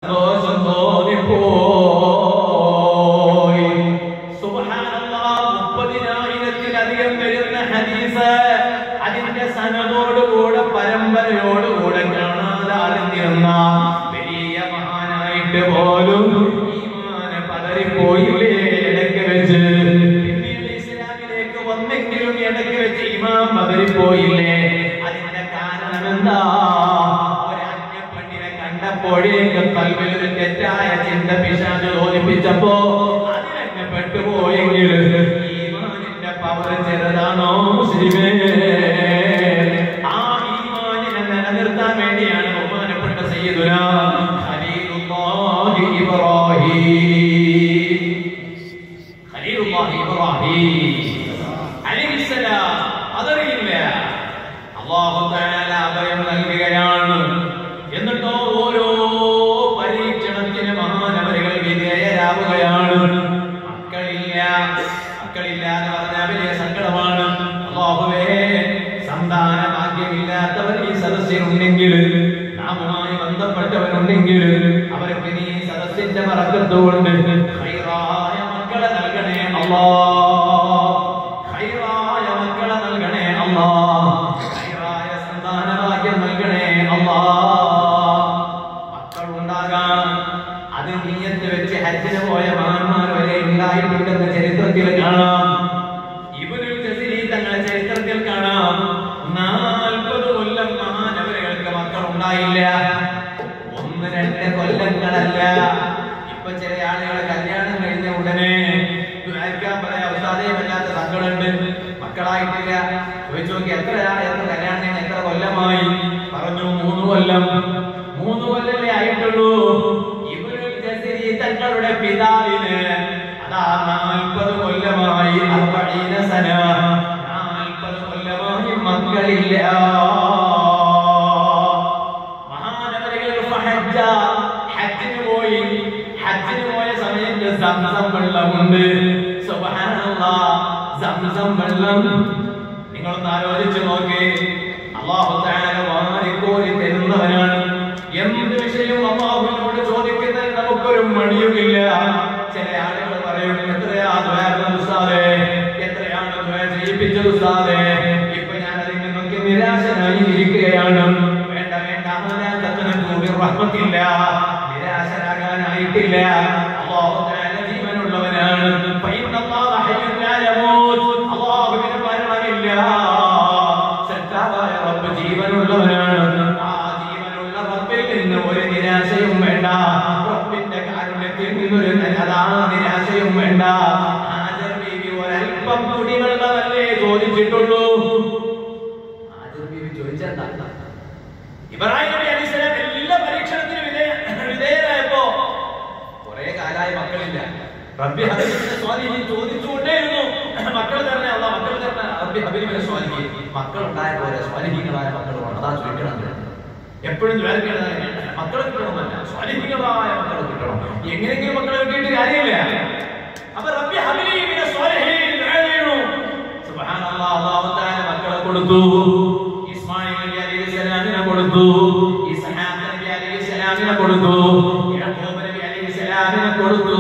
സന്തോഷം തോന്നിപ്പോയി സുബ്ഹാനല്ലാഹ് മുപ്പതിനായിരത്തിലധികം വരുന്ന ഹദീസ് അതിന്റെ സനതോടുകൂടെ പരമ്പരയോടുകൂടെ കാണാതെ അറിഞ്ഞിരുന്ന വലിയ മഹാനായിട്ട് പോലും ഈമാന് പതറിപ്പോയില്ലേ ഇടയ്ക്ക് വെച്ച് പിന്നീട് ഇസ്ലാമിലേക്ക് വന്നെങ്കിലും ഇടയ്ക്ക് വെച്ച് ഇമാം പതറിപ്പോയില്ലേ അതിന്റെ കാരണം എന്താ ഒരു അന്യപ്പെണ്ണിനെ കണ്ടപ്പോഴേക്ക് കൽവിൽ ഒരു തെറ്റായ ചിന്ത പിശാച് തോന്നിപ്പിച്ചപ്പോ അതിലങ്ങ് പെട്ടുപോയെങ്കിൽ ഈമാനിന്റെ പവർ ചെറുതാണോ മുസ്ലിമേ ആ ഈമാനിനെ നിലനിർത്താൻ വേണ്ടിയാണ് ബഹുമാനപ്പെട്ട സയ്യിദുന ഖലീലുല്ലാഹി ഇബ്രാഹിം ഖലീലുല്ലാഹി ഇബ്രാഹിം അലൈഹിസ്സലാം അതറിയില്ല അല്ലാഹു തആല അഭയം നൽകുകയാണ് എന്നിട്ടോ ഓരോ പരീക്ഷണത്തിന് മഹാനവരികൾ വിധേയരാവുകയാണ് മക്കളില്ല മക്കളില്ല എന്ന് പറഞ്ഞാൽ വലിയ സങ്കടമാണ് അല്ലാഹുവേ സന്താന ഭാഗ്യമില്ലാത്തവർ ഈ സദസ്സിലുണ്ടെങ്കിൽ നാമുമായി ബന്ധപ്പെട്ടവരുണ്ടെങ്കിൽ അവർക്ക് നീ സദസ്സിന്റെ മറക്കത്തുകൊണ്ട് ഹൈറായ മക്കളെ നൽകണേ അല്ലാ ഹൈറായ മക്കളെ നൽകണേ അല്ലാ ഹൈറായ സന്താന ഭാഗ്യം നൽകണേ അല്ലാ മക്കളുണ്ടാകാൻ അത് നീയത്ത് വെച്ച് ഹജ്ജിന് പോയ മഹാന്മാർ വരെ ഉണ്ടായിട്ടുണ്ടെന്ന് ചരിത്രത്തിൽ കാണാം ഇവരിൽ ജസീലി തങ്ങളെ ചരിത്രത്തിൽ കാണാം നാൽപ്പത് കൊല്ലം മഹാനവരകൾക്ക് മക്കൾ ഉണ്ടായില്ല ഒന്ന് രണ്ട് കൊല്ലങ്ങളല്ല ഇപ്പൊ ചില ആളുകൾ കല്യാണം കഴിഞ്ഞ ഉടനെ ദ്വാരക്കാൻ പറയാ ഉസ്താദയുമല്ലാത്ത സങ്കടമുണ്ട് മക്കളായിട്ടില്ല ചോദിച്ചു നോക്കി എത്രയാ എത്ര കല്യാണം കഴിഞ്ഞ് എത്ര കൊല്ലമായി പറഞ്ഞു മൂന്ന് കൊല്ലം മൂന്ന് കൊല്ലമേ ആയിട്ടുള്ളൂ ഇവരിൽ ജസീലി തങ്ങളുടെ പിതാവിന് അതാ നാൽപ്പത് കൊല്ലമായി അർബഈന സന നാൽപ്പത് കൊല്ലമായി മക്കളില്ല മഹാനവരികൾ ഫഹജ്ജ, ഹജ്ജിന് പോയി ഹജ്ജിന് പോയ സമയത്ത് സംസം വെള്ളമുണ്ട് സുബ്ഹാനല്ലാഹ് സംസം വെള്ളം നിങ്ങളൊന്ന് ആലോചിച്ച് നോക്കി അള്ളാഹു തആല വാരിക്കോരി തരുന്നവനാണ് എന്ത് വിഷയവും അള്ളാഹുവിനോട് ചോദിക്കുന്നതിന് നമുക്കൊരു മടിയുമില്ല ചില ആളുകൾ പറയും എത്രയാ ദ്വാരം ഉസ്താദേ എത്രയാണ് ദ്വാ ചെയ്യിപ്പിച്ചത് ഉസ്താദേ ഇപ്പൊ ഞാൻ അതിൽ നിന്നൊക്കെ നിരാശനായി ഇരിക്കുകയാണ് വേണ്ട വേണ്ട അമലാത്തത്തിന് കൂടി റഹ്മത്തില്ല നിരാശരാകാനായിട്ടില്ല അല്ലാഹു തആല ജീവനുള്ളവനാണ് ഫഇന്നല്ലാഹ ഹയ്യുൻ ലാ യമൂത്ത് അല്ലാഹുവിന് മരണമില്ല സത്താവായ റബ്ബ് ജീവനുള്ളവനാണ് ആ ജീവനുള്ള റബ്ബിൽ നിന്ന് ഒരു നിരാശയും വേണ്ട റബ്ബിന്റെ കാരുണ്യത്തിൽ നിന്നൊരു അതാ നിരാശയും വേണ്ട ഹാജർ ബീവി ഒരൽപ്പം കുടിവെള്ളമല്ലേ ചോദിച്ചിട്ടുള്ളൂ ഹാജർ ബീവി ചോദിച്ചെന്താ ഇബ്രാഹിം നബി അലൈഹി സ്വലാം എല്ലാ പരീക്ഷണത്തിനും വിധേയ വിധേയരായപ്പോ കുറെ കാലായി മക്കളില്ല റബ്ബി ഹബീബിന്റെ സ്വാധീനം ചോദിച്ചുകൊണ്ടേയിരുന്നു മക്കൾ തരണേ അല്ല മക്കൾ തരണേ റബ്ബി ഹബീബിന്റെ സ്വാധീനം മക്കൾ ഉണ്ടായ പോലെ സ്വാധീനങ്ങളായ മക്കൾ വേണം അതാ ചോദിക്കണത് എപ്പോഴും ദ്വാരക്കേണ്ടതാണ് മക്കളെ കിട്ടണമെന്നല്ല സ്വാധീനങ്ങളായ മക്കളെ കിട്ടണം എങ്ങനെയെങ്കിലും മക്കളെ കിട്ടിയിട്ട് കാര്യമില്ല അപ്പൊ റബ്ബി ഹബീബിന്റെ സ്വാധീനം ചെയ്യണു സുബ്ഹാനല്ലാഹ് അല്ലാഹു തആല മക്കളെ കൊടുത്തു ഇസ്മായിൽ നബി അലൈഹി സ്വലാമിനെ കൊടുത്തു ഇസ്ഹാഖ് നബി അലൈഹി സ്വലാമിനെ കൊടുത്തു യാക്കൂബ് നബി അലൈഹി സ്വലാമിനെ കൊടുത്തു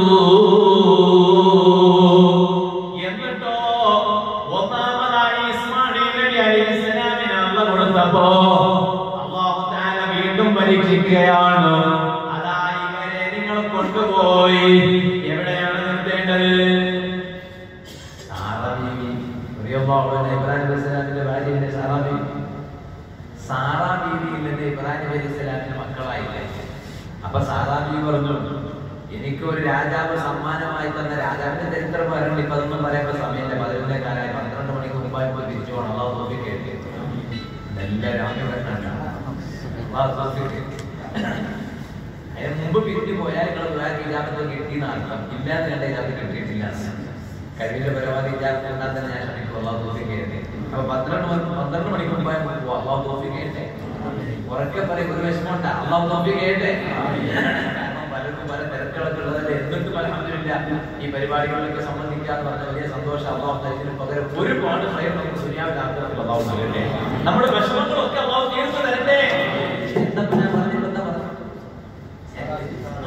എന്നിട്ടോ ഒന്നാമതായി ഇസ്മായിൽ നബി അലൈഹി സ്വലാമിനെ അള്ള കൊടുത്തപ്പോ അല്ലാഹു തആല വീണ്ടും പരീക്ഷിക്കുകയാണ് അതാ ഇവരെ നിങ്ങൾ കൊണ്ടുപോയി എവിടെയാണ് നിർത്തേണ്ടത് സാറാ ബീവി റളിയല്ലാഹു അൻഹ ഇബ്രാഹിം അലൈഹി സ്വലാമിന്റെ ഭാര്യയുടെ സാറാ ബീവി സാറാ ബീവിയിൽ നിന്ന് ഇബ്രാഹിം നബി അലൈഹി സ്വലാമിന്റെ മക്കളായില്ലേ അപ്പൊ സാറാ ബീവി പറഞ്ഞു എനിക്ക് ഒരു രാജാവ് സമ്മാനമായി തന്ന രാജാവിന്റെ ചരിത്രം പറയണം ഇപ്പൊ അതൊന്നും പറയുമ്പോ സമയമില്ല പതിനൊന്നേ കാലമായി പന്ത്രണ്ട് മണിക്ക് മുമ്പായി പോയി തിരിച്ചു പോകണം അള്ളാഹു തോഫി കേട്ട് എല്ലാവരും അവിടെ അള്ളാഹു തോഫിക്ക് അതിന് മുമ്പ് പിരിഞ്ഞു പോയാൽ നിങ്ങൾ ദുരാക്ക് ഇജാബത്ത് കിട്ടിയെന്ന് അർത്ഥം ഇല്ലാതെ കണ്ട ഇജാബത്ത് കിട്ടിയിട്ടില്ല കഴിവിന്റെ പരമാവധി ഇജാബത്ത് കണ്ടാൽ തന്നെ ഞാൻ ക്ഷണിക്കും അള്ളാഹു തോഫിക്ക് കേട്ടെ അപ്പൊ പന്ത്രണ്ട് മണി പന്ത്രണ്ട് മണിക്ക് മുമ്പായി പോകും അള്ളാഹു തോഫിക്ക് കേട്ടെ ഉറക്കെ പറയും ഒരു വിഷമമുണ്ട് അള്ളാഹു തോഫിക്ക് കേട്ടെ കാരണം പലർക്കും പല തിരക്കുകളൊക്കെ ഉള്ളതല്ലേ എന്നിട്ടും അലഹമില്ല ഈ പരിപാടികളിലൊക്കെ സംബന്ധിക്കാന്ന് പറഞ്ഞ വലിയ സന്തോഷം അള്ളാഹു തരുന്നതിന് പകരം ഒരുപാട് സ്വയം നമുക്ക് സുനിയാവിലാക്കുന്നത് അള്ളാഹു നൽകട്ടെ നമ്മുടെ വിഷമങ്ങളൊക്കെ അള്ളാഹു തീർത്തു തരട്ടെ എന്താ ഞാൻ പറഞ്ഞത് എന്താ പറഞ്ഞത്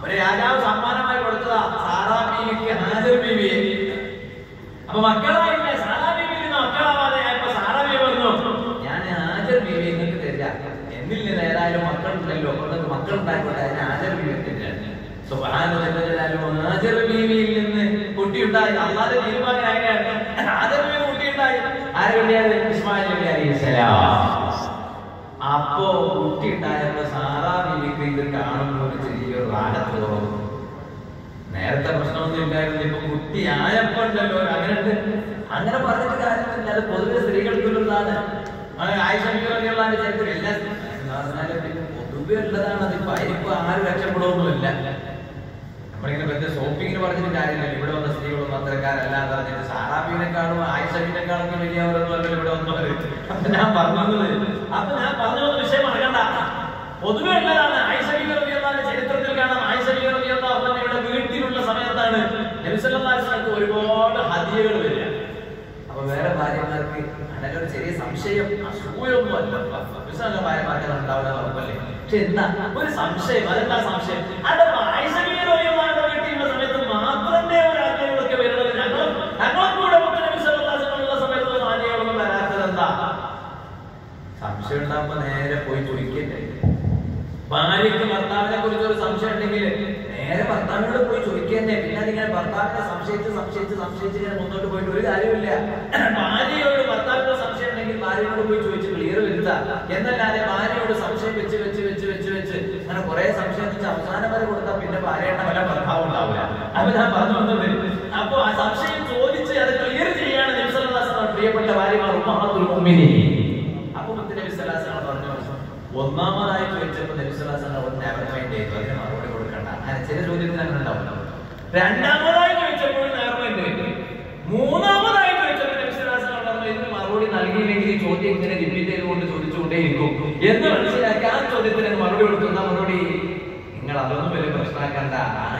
ഒരു രാജാവ് സമ്മാനമായി കൊടുത്തതാ സാറാ ബീവിക്ക് ഹാജർ ബീവിയെ അപ്പൊ മക്കളായില്ലേ സാറാ ബീവിയിൽ നിന്ന് മക്കളാവാതെ ആയപ്പോ സാറാ ബീവി പറഞ്ഞു ഞാൻ ഹാജർ ബീവി നിങ്ങൾക്ക് തരില്ല എന്നിൽ നിന്ന് ഏതായാലും മക്കളുണ്ടല്ലോ നിങ്ങൾക്ക് മക്കളുണ്ടായിക്കോട്ടെ അതിന് ഹാജർ ബീവി തരില്ല സുബ്ഹാനല്ലാഹ് ഹാജർ ബീവിയിൽ നിന്ന് കുട്ടിയുണ്ടായി അള്ളാഹ് തീരുമാനമായാണ് ഹാജർ ബീവി കുട്ടിയുണ്ടായി ആര് വേണ്ടിയാണ് ഇസ്മായിൽ നബി അലൈഹിസ്സലാം അപ്പോ കുട്ടി ഉണ്ടായപ്പോ സാറാ ബീവിക്ക് ഇത് കാണുമ്പോൾ ഒരു ചെറിയൊരു റാഹത്ത് തോന്നും നേരത്തെ പ്രശ്നമൊന്നും ഇല്ലായിരുന്നു ഇപ്പൊ കുട്ടി ആയപ്പോ ഉണ്ടല്ലോ അങ്ങനെ ഉണ്ട്. അങ്ങനെ പറഞ്ഞിട്ട് കാര്യമില്ല അത് പൊതുവെ സ്ത്രീകൾക്കുള്ളതാണ് ആയിഷമിക്കുള്ള ചരിത്രം ഇല്ല എന്ന് പറഞ്ഞാല് പിന്നെ പൊതുവെ ഉള്ളതാണ് അത് ഇപ്പൊ അതിനിപ്പോ ആരും രക്ഷപ്പെടുമൊന്നുമില്ല നമ്മളിങ്ങനെ വെറുതെ ഷോപ്പിങ്ങിന് പറഞ്ഞിട്ട് കാര്യമില്ല ഇവിടെ വന്ന സ്ത്രീകളൊന്നും അത്തരക്കാരല്ല എന്ന് പറഞ്ഞിട്ട് സാറാബിനെക്കാളും ആയിഷബിനെക്കാളും വലിയവരൊന്നും അല്ല ഇവിടെ വന്നവര് അപ്പൊ ഞാൻ പറഞ്ഞത് അപ്പൊ ഞാൻ പറഞ്ഞു വന്ന വിഷയം മറക്കണ്ട പൊതുവെ ഉള്ളതാണ് ആയിഷബിയുടെ ചരിത്രത്തിൽ കാണാം ആയിഷബിയുടെ വീട്ടിലുള്ള സമയത്താണ് നബിസല്ലാസ്ലക്ക് ഒരുപാട് ഹദിയകൾ വരിക അപ്പൊ വേറെ ഭാര്യമാർക്ക് അങ്ങനെ ഒരു ചെറിയ സംശയം അസൂയൊന്നും അല്ല വിശ്വാസ ഭാര്യമാർക്ക് ഉണ്ടാവുന്ന ഉറപ്പല്ലേ പക്ഷെ എന്താ ഒരു സംശയം അതെന്താ സംശയം അത് ആയിഷബിയുടെ വീട്ടിലുള്ള സമയത്ത് മാത്രമേ ഒരു ആജ്ഞകളൊക്കെ വരുന്നത് ഞങ്ങളും ഞങ്ങളും കൂടെ നബിസല്ലാസ്ലുള്ള സമയത്ത് ആജ്ഞകളൊന്നും വരാത്തത് എന്താ സംശയം ഉണ്ടാകുമ്പോ നേരെ പോയി ചോദിക്കണ്ടേ ഭാര്യയ്ക്ക് ഭർത്താവിനെ കുറിച്ച് ഒരു സംശയം ഉണ്ടെങ്കിൽ നേരെ ഭർത്താവിനോട് പോയി ചോദിക്കന്നെ പിന്നെ അതിങ്ങനെ ഭർത്താവിനെ സംശയിച്ച് സംശയിച്ച് സംശയിച്ച് ഇങ്ങനെ മുന്നോട്ട് പോയിട്ട് ഒരു കാര്യമില്ല ഭാര്യയോട് ഭർത്താവിനോട് സംശയം ഉണ്ടെങ്കിൽ ഭാര്യയോട് പോയി ചോദിച്ച് ക്ലിയർ വരുത്താം എന്നല്ലാതെ ഭാര്യയോട് സംശയം വെച്ച് വെച്ച് വെച്ച് വെച്ച് വെച്ച് അങ്ങനെ കുറെ സംശയം വെച്ച് അവസാനം വരെ കൊടുത്താൽ പിന്നെ ഭാര്യയുടെ പല ഭർത്താവ് ഉണ്ടാവില്ല അപ്പൊ ഞാൻ പറഞ്ഞു വന്നത് അപ്പൊ ആ സംശയം ചോദിച്ച് അത് ക്ലിയർ ചെയ്യാണ് നബിസല്ലാസ് പ്രിയപ്പെട്ട ഭാര്യമാർ ഉമ്മഹാത്തുൽ മുഅ്മിനീൻ അപ്പൊ മുത്തനബി സല്ലല്ലാഹു പറഞ്ഞു ഒന്നാമതായി ചോദിച്ചപ്പോൾ നബിസ്വലാസങ്ങൾ ഒരു നെവർ മൈൻഡ് ചെയ്തു അതിന് മറുപടി കൊടുക്കണ്ട അങ്ങനെ ചില ചോദ്യത്തിന് അങ്ങനെ ഉണ്ടാവില്ല രണ്ടാമതായി ചോദിച്ചപ്പോൾ നെവർ മൈൻഡ് ചെയ്തു മൂന്നാമതായി ചോദിച്ചപ്പോൾ നബിസ്വലാസങ്ങൾ പറഞ്ഞു ഇതിന് മറുപടി നൽകിയില്ലെങ്കിൽ ഈ ചോദ്യം ഇങ്ങനെ റിപ്പീറ്റ് ചെയ്തുകൊണ്ട് ചോദിച്ചുകൊണ്ടേയിരിക്കും എന്ന് മനസ്സിലാക്കി ആ ചോദ്യത്തിന് മറുപടി കൊടുക്കുന്ന മറുപടി നിങ്ങൾ അതൊന്നും വലിയ പ്രശ്നമാക്കണ്ട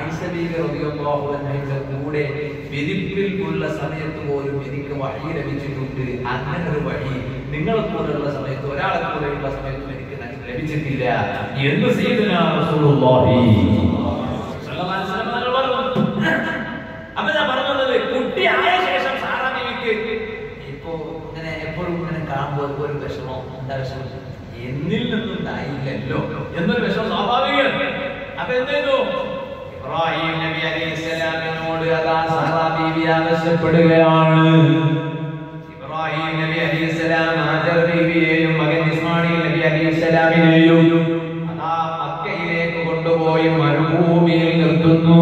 ആയിഷബീകളുടെ കൂടെ വിരിപ്പിൽ ഉള്ള സമയത്ത് പോലും എനിക്ക് വഴി ലഭിച്ചിട്ടുണ്ട് അങ്ങനെ ഒരു വഴി നിങ്ങളെ കൂടെയുള്ള സമയത്ത് ഒരാളെ കൂടെയുള്ള സമയത്തും എനിക്ക് ലഭിച്ചിട്ടില്ല എന്ന് സയ്യിദുനാ റസൂലുള്ളാഹി സ്വല്ലല്ലാഹു അലൈഹി വസല്ലം തങ്ങൾ പറഞ്ഞു. അപ്പൊ ഞാൻ പറഞ്ഞു വന്നത് കുട്ടി ആയ ശേഷം സാറാ ബീവിക്ക് ഇപ്പോ ഇങ്ങനെ എപ്പോഴും ഇങ്ങനെ കാണുമ്പോൾ ഒരു വിഷമം എന്താ വിഷമം എന്നിൽ നിന്നുണ്ടായില്ലല്ലോ എന്നൊരു വിഷമം സ്വാഭാവികമാണ് അപ്പൊ എന്ത് ചെയ്തു ഇബ്രാഹിം നബി അലൈഹിസ്സലാമിനോട് അതാ സാറാ ബീവി ആവശ്യപ്പെടുകയാണ് ഇബ്രാഹിം നബി അലൈഹിസ്സലാം ഹാജർ ബീവിയെയും മകൻ ഇസ്മായിൽ നബി അലൈഹിസ്സലാമിനെയും അതാ മക്കയിലേക്ക് കൊണ്ടുപോയി മരുഭൂമിയിൽ നിർത്തുന്നു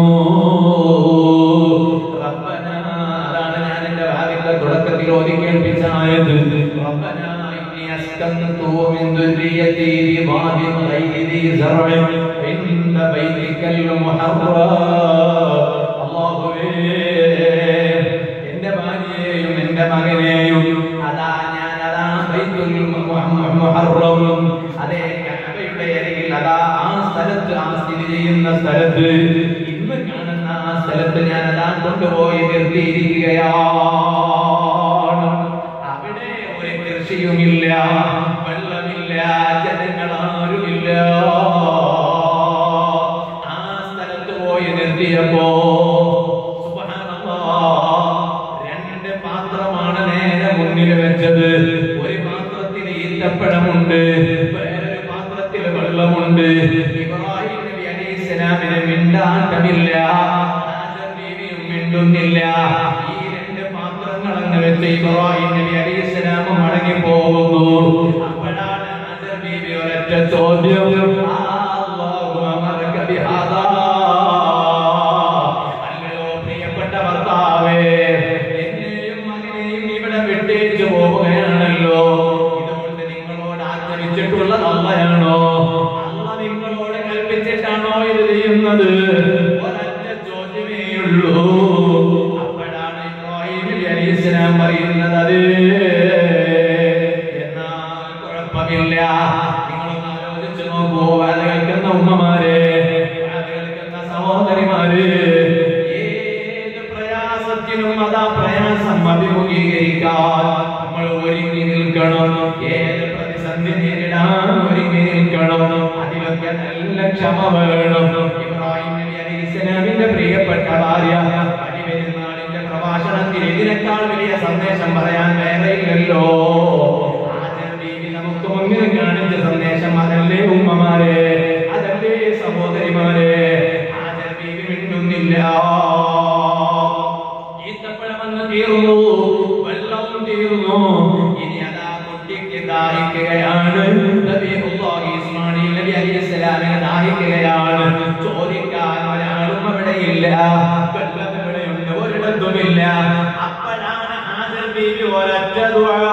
റബ്ബന അതാണ് ഞാൻ എന്റെ ഭാവിന്റെ തുടക്കത്തിൽ ഓതി കേൾപ്പിച്ച ആയത് റബ്ബന ഇന്നി അസ്കന്തു മിൻ ദുർരിയതി ബിവാദിൻ ഗൈരി ദി സർഇൻ ഇൻദ ബൈതിക്കൽ മുഹറം അല്ലാഹുവേ എന്റെ ഭാര്യയെയും എന്റെ മകനെയും അതാ ഞാൻ അതാ ബൈത്തുൽ മുഹറം അതേ കഅബയുടെ അരികിൽ അതാ ആ സ്ഥലത്ത് ആ സ്ഥിതി ചെയ്യുന്ന സ്ഥലത്ത് ഇന്ന് കാണുന്ന ആ സ്ഥലത്ത് ഞാൻ അതാ കൊണ്ടുപോയി നിർത്തിയിരിക്കുകയാണ് അവിടെ ഒരു കൃഷിയുമില്ല വെള്ളമില്ല ജനങ്ങളാരുമില്ല ആ സ്ഥലത്ത് പോയി നിർത്തിയപ്പോ സുബ്ഹാനല്ലാഹ്, രണ്ട് പാത്രമാണ് നേരെ മുന്നിൽ വെച്ചത് ഒരു പാത്രത്തിൽ ഈത്തപ്പഴമുണ്ട് വേറൊരു പാത്രത്തിൽ വെള്ളമുണ്ട് ഇബ്രാഹിം നബി അലൈഹിസ്സലാമിന് മിണ്ടാട്ടമില്ല ഹാജർ ബീവിയും മിണ്ടുന്നില്ല ഈ രണ്ട് പാത്രങ്ങൾ അങ്ങ് വെച്ച് ഇബ്രാഹിം നബി അലൈഹിസ്സലാം മടങ്ങി പോകുന്നു അപ്പോഴാണ് ഹാജർ ബീവി ഒരൊറ്റ ചോദ്യം അല്ലാഹു അമറക ബിഹാദാ അല്ലയോ പ്രിയപ്പെട്ട ഭർത്താവേ എന്നെയും മകനെയും ഇവിടെ വിട്ടേച്ചു പോവുകയാണല്ലോ ഇതുകൊണ്ട് നിങ്ങളോട് ആഗ്രഹിച്ചിട്ടുള്ളത് അമ്മയാണോ അമ്മ നിങ്ങളോട് കൽപ്പിച്ചിട്ടാണോ ഇത് ചെയ്യുന്നത് ഒരൊറ്റ ചോദ്യമേ ഉള്ളൂ അപ്പോഴാണ് ഇബ്രാഹിം നബി അലൈഹിസ്സലാം പറയുന്നത് അത് എന്നാൽ കുഴപ്പമില്ല നിങ്ങളൊന്ന് ആലോചിച്ച് നോക്കൂ അത് കേൾക്കുന്ന ഉമ്മമാരെ അത് കേൾക്കുന്ന സഹോദരിമാര് ഏത് പ്രയാസത്തിനും അതാ പ്രയാസം അഭിമുഖീകരിക്കാൻ നമ്മൾ ഒരുങ്ങി നിൽക്കണം ഏത് പ്രതിസന്ധി നേരിടാൻ ഒരുങ്ങി നിൽക്കണം അതിലൊക്കെ നല്ല ക്ഷമ വേണം ഇബ്രാഹിം നബി പ്രിയപ്പെട്ട ഭാര്യ ബലിപെരുന്നാളിന്റെ പ്രഭാഷണത്തിൽ ഇതിനേക്കാൾ വലിയ സന്ദേശം പറയാൻ വേറെയില്ലല്ലോ ആദർ ബീവി നമുക്ക് മുന്നിൽ കാണിച്ച സന്ദേശം അതല്ലേ ഉമ്മമാരെ അതല്ലേ സഹോദരിമാരെ ആദർ ബീവി മിണ്ടുന്നില്ല ഈത്തപ്പഴമങ്ങ് തീർന്നു വെള്ളം തീർന്നു ഇനി അതാ കുട്ടിക്ക് ദാഹിക്കുകയാണ് നബിയുല്ലാഹി ഇസ്മായിൽ നബി അലൈഹിസ്സലാമിനെ ദാഹിക്കുകയാണ് ചോദിക്കാൻ ഒരാളും അവിടെയില്ല വെള്ളം എവിടെയുണ്ട് ഒരിടത്തുമില്ല അപ്പോഴാണ് ഹാജർ ബീവി ഒരൊറ്റ ദുആ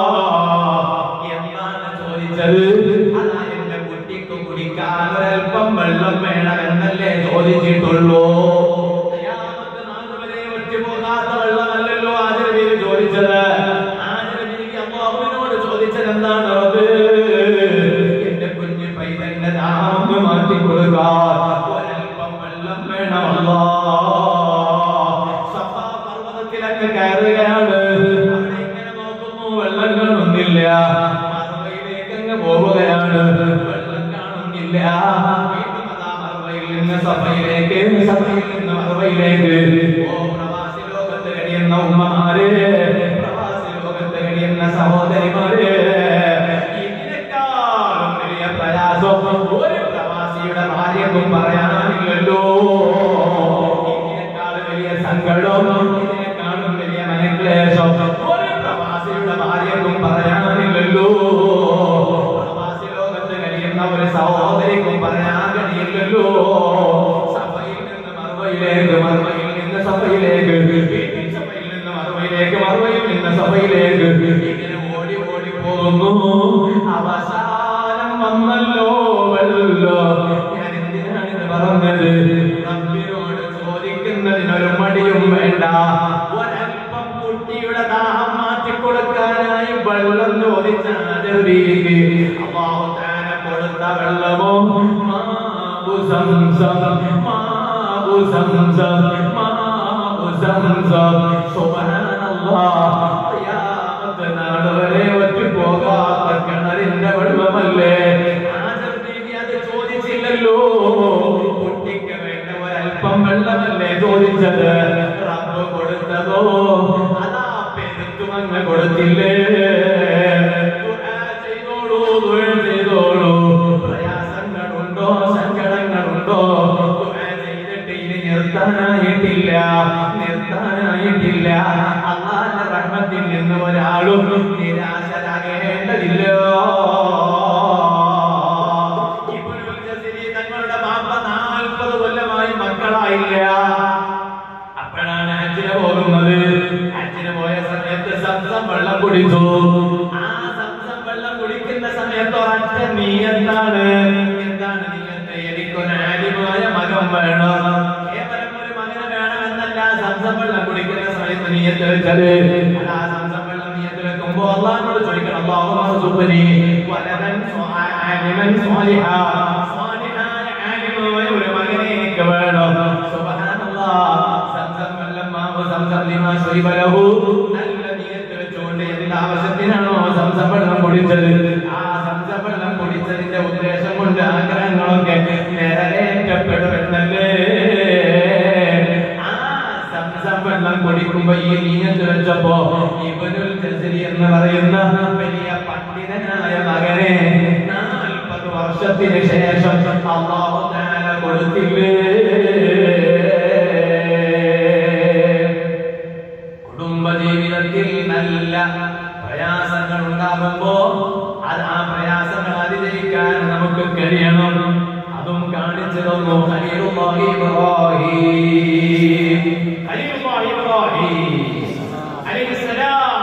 എന്താണ് ചോദിച്ചത് അതാ എന്റെ കുട്ടിക്ക് കുടിക്കാൻ ഒരൽപ്പം വെള്ളം വേണമെന്നല്ലേ ചോദിച്ചിട്ടുള്ളൂ ഖിയാമത്ത് നാൾ വരെ ഒറ്റുപോകാത്ത വെള്ളമല്ലല്ലോ ആദർ ബീവി ചോദിച്ചത് ആദർ ബീവി അല്ലാഹുവിനോട് ചോദിച്ചത് എന്താണ് റബ്ബ് എന്റെ കുഞ്ഞ് പൈതന്റെ ദാഹം മാറ്റി കൊടുക്കാൻ ഒരൽപ്പം വെള്ളം വേണമല്ലോ സഫാ പർവ്വതത്തിലൊക്കെ കയറുകയാണ് അവിടെ ഇങ്ങനെ നോക്കുന്നു വെള്ളം കാണുന്നില്ല മറുവയിലേക്ക് അങ്ങ് പോവുകയാണ് വെള്ളം കാണുന്നില്ല വീണ്ടും അതാ മറുവയിൽ നിന്ന് സഭയിലേക്ക് സഭയിൽ നിന്ന് മറുവയിലേക്ക് ഓ പ്രവാസി ലോകത്ത് കഴിയുന്ന ഉമ്മമാരെ പ്രവാസി ലോകത്ത് കഴിയുന്ന സഹോദരിമാരെ ഇതിനേക്കാളും വലിയ പ്രയാസം ഒരു പ്രവാസിയുടെ ഭാര്യക്കും പറയാനില്ലല്ലോ ഇതിനേക്കാൾ വലിയ സങ്കടം ഇതിനേക്കാളും വലിയ മനക്ലേശം ഒരു പ്രവാസിയുടെ ഭാര്യക്കും പറയാനില്ലല്ലോ പ്രവാസി ലോകത്ത് കഴിയുന്ന ഒരു സഹോദരിക്കും പറയാൻ കഴിയില്ലല്ലോ സഭയിൽ നിന്ന് മറുവയിലേക്ക് മറുവയിൽ നിന്ന് സഭയിലേക്ക് വീട്ടിൽ സഭയിൽ നിന്ന് മറുവയിലേക്ക് മറുവയിൽ നിന്ന് സഭയിലേക്ക് ഇങ്ങനെ ഓടി ഓടി പോകുന്നു അവസാനം വന്നല്ലോ വല്ലോ ഞാൻ എന്തിനാണ് ഇത് പറഞ്ഞത് റബ്ബിനോട് ചോദിക്കുന്നതിനൊരു മടിയും വേണ്ട ഒരൽപ്പം കുട്ടിയുടെ ദാഹം മാറ്റി കൊടുക്കാനായി വെള്ളം ചോദിച്ച ആദരവീക്ക് അള്ളാഹു താന കൊടുത്ത വെള്ളമോ മാബു സംസം മാബു സംസം മാബു സംസം സുബ്ഹാനല്ലാഹ് ഖിയാമത്ത് നാൾ വരെ ഒറ്റ പോകാത്ത കിണറിന്റെ വെള്ളമല്ലേ ആദർ ബീവി അത് ചോദിച്ചില്ലല്ലോ കുട്ടിക്ക് വേണ്ട ഒരൽപ്പം വെള്ളമല്ലേ ചോദിച്ചത് റബ്ബ് കൊടുത്തതോ അതാ പെരുത്തുമങ്ങ് കൊടുത്തില്ലേ ദുആ ചെയ്തോളൂ ദുആ ചെയ്തോളൂ പ്രയാസങ്ങളുണ്ടോ സങ്കടങ്ങളുണ്ടോ ദുആ ചെയ്തിട്ട് ഇനി നിർത്താനായിട്ടില്ല നിർത്താനായിട്ടില്ല അള്ളാന്റെ റഹ്മത്തിൽ നിന്ന് ഒരാളും നിരാശരാകേണ്ടതില്ല ഇബ്നുൽ ജസരി തങ്ങളുടെ ബാപ്പ നാൽപ്പത് കൊല്ലമായി മക്കളായില്ല അപ്പോഴാണ് ഹജ്ജിന് പോകുന്നത് ഹജ്ജിന് പോയ സമയത്ത് സംസം വെള്ളം കുടിച്ചു ആ സംസം വെള്ളം കുടിക്കുന്ന സമയത്ത് ഒരൊറ്റ നീയത്താണ് എന്താണ് നീയത്ത് എനിക്കൊരു ആര്യമായ മകൻ വേണം കേവലം ഒരു മകന് വേണമെന്നല്ല സംസം വെള്ളം കുടിക്കുന്ന സമയത്ത് നീയത്ത് വെച്ചത് അല്ല ആ സംസം വെള്ളം നീയത്ത് വെക്കുമ്പോ അള്ളാഹിനോട് ചോദിക്കണം അള്ളാഹു സുബനി വലതൻ ആലിമൻ സ്വാലിഹ സ്വാലിഹായ ആലിമായ ഒരു മകനെ എനിക്ക് വേണം സുബ്ഹാനല്ലാഹ് സംസം വെള്ളം മാവ് സംസം ലിമാ ശരിബ ലഹു നല്ല നിയത്ത് വെച്ചുകൊണ്ട് എന്ത് ആവശ്യത്തിനാണോ സംസം വെള്ളം കുടിച്ചത് ആ സംസം വെള്ളം കുടിച്ചതിന്റെ ഉദ്ദേശം കൊണ്ട് ആഗ്രഹങ്ങളൊക്കെ നിറവേറ്റപ്പെടുമെന്നല്ലേ ആ സംസം വെള്ളം കുടിക്കുമ്പോ ഈ നീയത്ത് വെച്ചപ്പോ ഇബനുൽ ജസരി എന്ന് പറയുന്ന വലിയ പണ്ഡിതനായ മകനെ നാൽപ്പത് വർഷത്തിന് ശേഷം അള്ളാഹു തആല കൊടുത്തില്ലേ കുടുംബജീവിതത്തിൽ നല്ല പ്രയാസങ്ങൾ ഉണ്ടാകുമ്പോ അത് ആ പ്രയാസങ്ങൾ അതിജയിക്കാൻ നമുക്ക് കഴിയണം അതും കാണിച്ചു തന്നു ഖലീലുല്ലാഹി ഇബ്രാഹിം ഖലീലുല്ലാഹി ഇബ്രാഹിം അലൈഹിസ്സലാം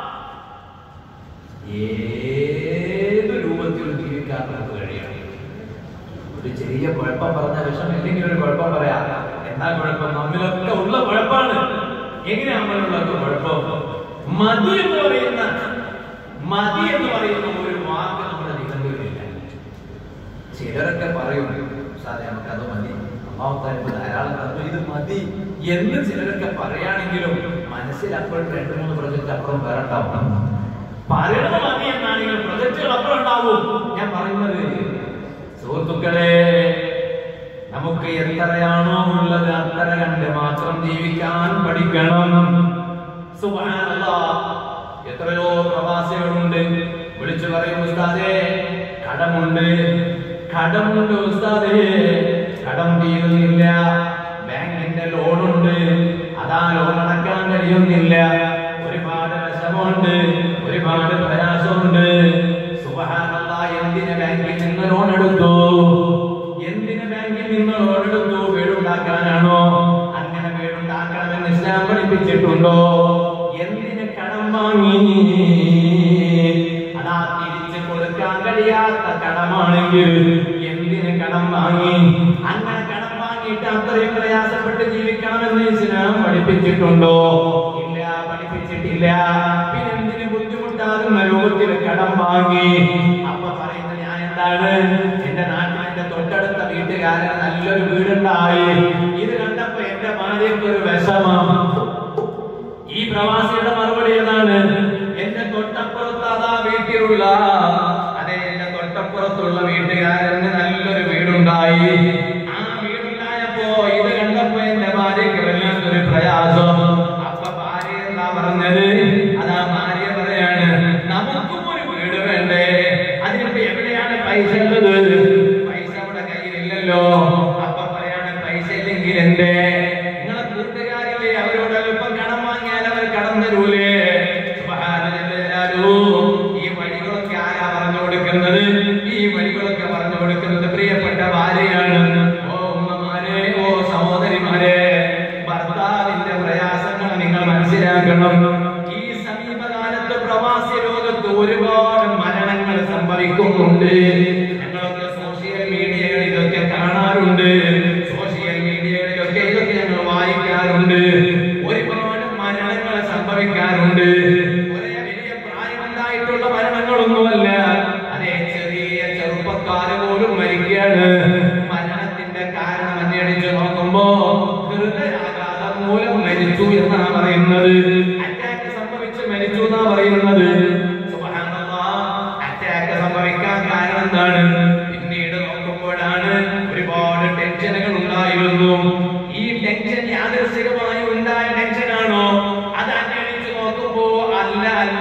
ഏത് രൂപത്തിൽ ജീവിക്കാൻ നമുക്ക് കഴിയണം ഒരു ചെറിയ കുഴപ്പം പറഞ്ഞ വിഷം അല്ലെങ്കിൽ ഒരു കുഴപ്പം പറയാം എന്താ കുഴപ്പം നമ്മിലൊക്കെ ഉള്ള കുഴപ്പമാണ് എങ്ങനെയാണ് നമ്മളുള്ളത് കുഴപ്പം മതി എന്ന് പറയുന്ന മതി എന്ന് പറയുന്ന ഒരു വാക്ക് നമ്മുടെ നിഘണ്ടുവിലില്ല ചിലരൊക്കെ പറയും സാറേ നമുക്ക് അത് മതി അമ്മാവത്താരിപ്പോ ധാരാളം തന്നു ഇത് മതി എന്ന് ചിലരൊക്കെ പറയുകയാണെങ്കിലും മനസ്സിൽ അപ്പോൾ രണ്ട് മൂന്ന് പ്രൊജക്ട് അപ്പുറം വേറെ ഉണ്ടാവും പറയണത് മതി എന്നാണെങ്കിലും പ്രൊജക്റ്റുകൾ അപ്പുറം ഉണ്ടാവും ഞാൻ പറയുന്നത് സുഹൃത്തുക്കളെ നമുക്ക് എത്രയാണോ ഉള്ളത് അത്ര കണ്ട് മാത്രം ജീവിക്കാൻ പഠിക്കണം സുബ്ഹാനല്ലാഹ്. എത്രയോ പ്രവാസികളുണ്ട് വിളിച്ചു പറയും ഉസ്താദേ കടമുണ്ട് കടമുണ്ട് ഉസ്താദേ കടം തീരുന്നില്ല ബാങ്കിന്റെ ലോണുണ്ട് അതാ ലോൺ അടക്കാൻ കഴിയുന്നില്ല ഒരുപാട് വിഷമമുണ്ട് ഒരുപാട് പ്രയാസമുണ്ട് സുബ്ഹാനല്ലാഹ് എന്തിന് ബാങ്കിൽ നിന്ന് ലോൺ എടുത്തു എന്തിന് ബാങ്കിൽ നിന്ന് ലോൺ എടുത്തു വീടുണ്ടാക്കാനാണോ അങ്ങനെ വീടുണ്ടാക്കണമെന്ന് ഇസ്ലാം പഠിപ്പിച്ചിട്ടുണ്ടോ എന്തിന് കടം വാങ്ങി അതാ തിരിച്ചു കൊടുക്കാൻ കഴിയാത്ത കടമാണെങ്കിൽ എന്തിന് കടം വാങ്ങി അങ്ങനെ കടം വാങ്ങിയിട്ട് അത്രയും പ്രയാസപ്പെട്ട് ജീവിക്കണമെന്ന് ഇസ്ലാം പഠിപ്പിച്ചിട്ടുണ്ടോ ഇല്ല പഠിപ്പിച്ചിട്ടില്ല പിന്നെ എന്തിന് ബുദ്ധിമുട്ടാകുന്ന രൂപത്തിൽ കടം വാങ്ങി അപ്പൊ പറയുന്ന ഞാൻ എന്താണ് എന്റെ നാട്ടിൽ എന്റെ തൊട്ടടുത്ത വീട്ടുകാരന് നല്ലൊരു വീടുണ്ടായി ഇത് കണ്ടപ്പോ എന്റെ ഭാര്യയ്ക്ക് ഒരു വിഷമം ഈ പ്രവാസിയുടെ മറുപടി എന്താണ് എന്റെ തൊട്ടപ്പുറത്ത് അതാ വീട്ടിലുള്ള അതെ എന്റെ തൊട്ടപ്പുറത്തുള്ള വീട്ടുകാരന് നല്ലൊരു വീടുണ്ടായി ആ വീടുണ്ടായപ്പോ ഇത് കണ്ടപ്പോ എന്റെ ഭാര്യയ്ക്ക് വല്ലാത്തൊരു പ്രയാസം അപ്പൊ ഭാര്യ എന്താ പറഞ്ഞത് അതാ ഭാര്യ പറയാണ് നമുക്കും ഒരു വീട് വേണ്ടേ അതിനിപ്പോ എവിടെയാണ് പൈസ ഉള്ളത് പൈസ നമ്മുടെ കയ്യിലില്ലല്ലോ അപ്പൊ പറയാണ് പൈസ ഇല്ലെങ്കിൽ എന്തേ നിങ്ങളെ കൂട്ടുകാരില്ലേ അവരോട് അല്പം കടം വാങ്ങിയാൽ അവർ കടം തരൂലേ സുബ്ഹാനല്ലാഹു. ഈ വഴികളൊക്കെ ആരാ പറഞ്ഞു കൊടുക്കുന്നത് ഈ വഴികളൊക്കെ പറഞ്ഞു കൊടുക്കുന്നത് പ്രിയപ്പെട്ട ഭാര്യയാണ് ഓ ഉമ്മമാരെ ഓ സഹോദരിമാരെ ഭർത്താവിന്റെ പ്രയാസങ്ങൾ നിങ്ങൾ മനസ്സിലാക്കണം ഈ സമീപകാലത്ത് പ്രവാസി ലോകത്ത് ഒരുപാട് മരണങ്ങൾ സംഭവിക്കുന്നുണ്ട് ഞങ്ങളൊക്കെ സോഷ്യൽ മീഡിയകളിൽ ഇതൊക്കെ കാണാറുണ്ട് സോഷ്യൽ മീഡിയകളിലൊക്കെ ഇതൊക്കെ ഞങ്ങൾ വായിക്കാറുണ്ട് ഒരുപാട് മരണങ്ങൾ സംഭവിക്കാറുണ്ട് ഒരേ വലിയ പ്രായമുണ്ടായിട്ടുള്ള മരണങ്ങളൊന്നുമല്ല അതേ ചെറിയ ചെറുപ്പക്കാര് പോലും മരിക്കുകയാണ് മരണത്തിന്റെ കാരണം അന്വേഷിച്ച് നോക്കുമ്പോ ഹൃദയാഘാതം മൂലം മരിച്ചു എന്നാ പറയുന്നത് അറ്റാക്ക് സംഭവിച്ച് മരിച്ചു എന്നാ പറയുന്നത് അറ്റാക്ക് സംഭവിക്കാൻ കാരണം എന്താണ് പിന്നീട് നോക്കുമ്പോഴാണ് ഒരുപാട് ടെൻഷനുകൾ ഉണ്ടായിരുന്നു ഈ ടെൻഷൻ യാദൃശികമായി ഉണ്ടായ ടെൻഷനാണോ അത് അന്വേഷിച്ച് നോക്കുമ്പോ അല്ല അല്ല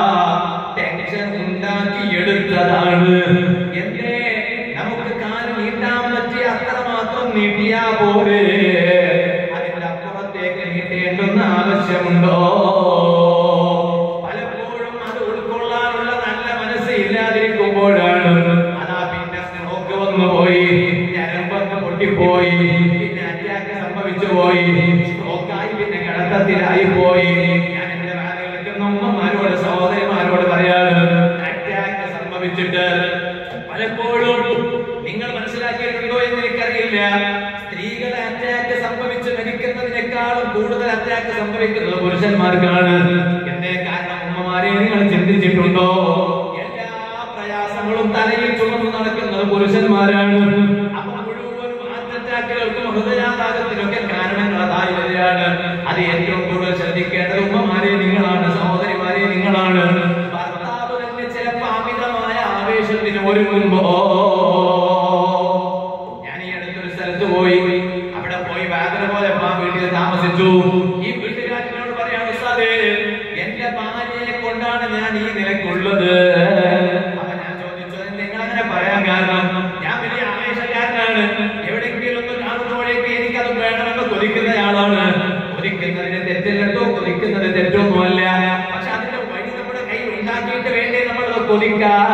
ടെൻഷൻ ഉണ്ടാക്കി എടുത്തതാണ് എന്തേ നമുക്ക് കാല് നീട്ടാൻ പറ്റിയ അത്ര മാത്രം നീട്ടിയാ പോരെ അതിന്റെ അപ്പുറത്തേക്ക് നീട്ടേണ്ടുന്ന ആവശ്യമുണ്ടോ പലപ്പോഴും അത് ഉൾക്കൊള്ളാനുള്ള നല്ല മനസ്സ് ഇല്ലാതിരിക്കുമ്പോഴാണ് അതാ പിന്നെ സ്ട്രോക്ക് വന്നു പോയി ഞരമ്പൊക്കെ പൊട്ടിപ്പോയി പിന്നെ അറ്റാക്ക് സംഭവിച്ചു പോയി സ്ട്രോക്കായി പിന്നെ കിടത്തത്തിലായി പോയി ഞാൻ എന്റെ വേറെ വിളിക്കുന്ന ഉമ്മമാരോട് സഹോദരിമാരോട് പറയാണ് അറ്റാക്ക് സംഭവിച്ചിട്ട് പലപ്പോഴും നിങ്ങൾ മനസ്സിലാക്കിയിട്ടുണ്ടോ എന്ന് എനിക്കറിയില്ല സ്ത്രീകളെ അറ്റാക്ക് സംഭവിച്ച് മരിക്കുന്നതിനേക്കാളും കൂടുതൽ അറ്റാക്ക് സംഭവിക്കുന്നത് പുരുഷന്മാർക്കാണ് എന്തേ കാരണം ഉമ്മമാരെ നിങ്ങൾ ചിന്തിച്ചിട്ടുണ്ടോ എല്ലാ പ്രയാസങ്ങളും തലയിൽ ചുമന്നു നടക്കുന്നത് പുരുഷന്മാരാണ് അപ്പൊ മുഴുവൻ ഹാർട്ട് അറ്റാക്കുകൾക്കും ഹൃദയാഘാതത്തിനൊക്കെ കാരണങ്ങൾ അതായി വരികയാണ് അത് ഏറ്റവും കൂടുതൽ ശ്രദ്ധിക്കേണ്ടത് ഉമ്മമാരെ നിങ്ങളാണ് സഹോദരിമാരെ നിങ്ങളാണ് ഭർത്താവ് തന്നെ ചിലപ്പോ അമിതമായ ആവേശത്തിന് ഒരുങ്ങുമ്പോ ഞാൻ ഈ അടുത്തൊരു സ്ഥലത്ത് പോയി അവിടെ പോയി വേദന പോലെ ആ വീട്ടിൽ താമസിച്ചു ഈ വീട്ടുകാരനോട് പറയാണ് ഉസ്താദേ എന്റെ ഭാര്യയെ കൊണ്ടാണ് ഞാൻ ഈ നിലക്കുള്ളത് അപ്പൊ ഞാൻ ചോദിച്ചു നിങ്ങൾ അങ്ങനെ പറയാൻ കാരണം ഞാൻ വലിയ ആവേശക്കാരനാണ് എവിടെയെങ്കിലും ഒന്ന് കാണുമ്പോഴേക്ക് എനിക്കത് വേണമെന്ന് കൊതിക്കുന്നയാളാണ് കൊതിക്കുന്നതിന് തെറ്റില്ലട്ടോ കൊതിക്കുന്നത് തെറ്റൊന്നുമല്ല പക്ഷെ അതിന്റെ വഴി നമ്മുടെ കയ്യിൽ ഉണ്ടാക്കിയിട്ട് വേണ്ടേ നമ്മളത് കൊതിക്കാൻ